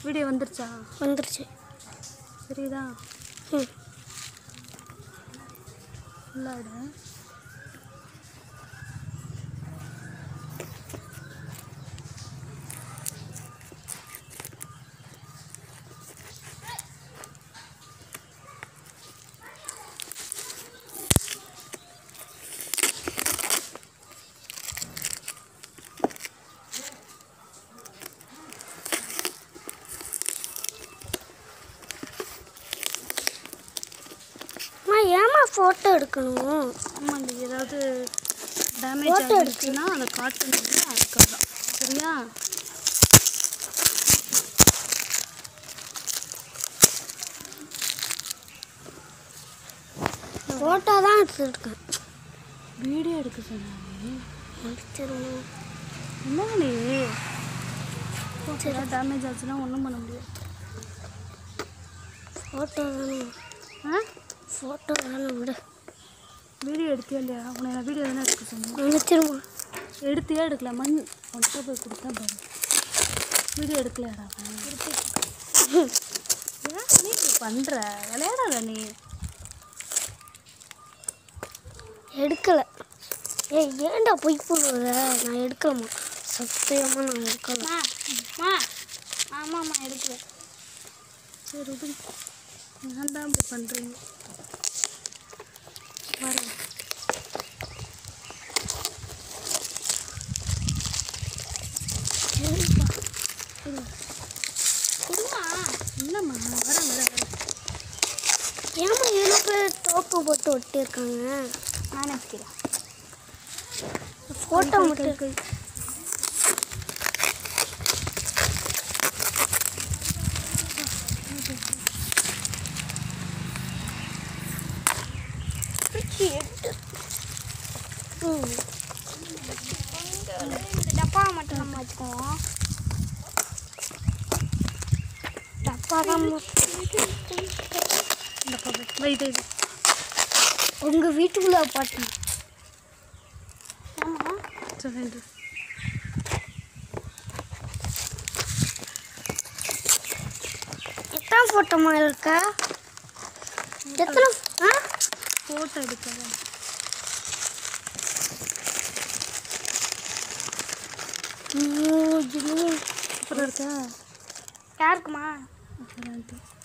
Video வந்துருச்சா வந்துருச்சு சரிதா ம் ஃபுல்லாகிடு அம்மா ஏமா ஃபோட்டோ எடுக்கணும் ஆமாண்டி ஏதாவது டேமேஜ் Photo ஆகிடுச்சுன்னா அதை காட்டணும் அதுக்காக தான் சரியா ஃபோட்டோ தான் எடுத்துருக்கேன் வீடியோ எடுக்க சொன்னாங்க எடுத்துருவோம் என்ன நீ ஏதாவது டேமேஜ் ஆச்சுன்னா ஒன்றும் பண்ண முடியாது ஃபோட்டோ தானே ஆ ஃபோட்டோ தானே விடு வீடியோ எடுத்தியா இல்லையா உன்னை நான் வீடியோ தானே எடுக்க சொன்னேன் நினச்சிருமா எடுத்தியா எடுக்கல மண் உன்கிட்ட போய் கொடுத்தா பாரு வீடியோ எடுக்கலையாடா அவன்? ஏன் நீ இப்படி பண்ணுற விளையாடாத நீ எடுக்கலை ஏய் ஏன்டா பொய் பண்ணுவத நான் எடுக்கலம்மா சத்தியமாக நான் எடுக்கல மா ஆமாம்மா எடுக்கல சரி விடு நான் தான் இப்படி பண்ணுறீங்க வரேன் சரிப்பா இல்லைம்மா வரேன் வரேன் வரேன் ஏமா இவ்வளோ பேர் டோப்பு போட்டு ஒட்டியிருக்காங்க நானே வைக்கிறேன் ஃபோட்டோ மட்டும் கை ம் டப்பா மட்டும் நம்ம வச்சுக்குவோம் டப்பா தான் டப்பா வை இது இது உங்கள் வீட்டுக்குள்ளே பாட்டு ஆமாம் சரி இது எத்தனை ஃபோட்டோமா இருக்கா எத்தனை ஆ ஃபோட்டோ எடுக்கிறேன் மூணு அப்புறம் இருக்கா யாருக்குமா அப்புறம்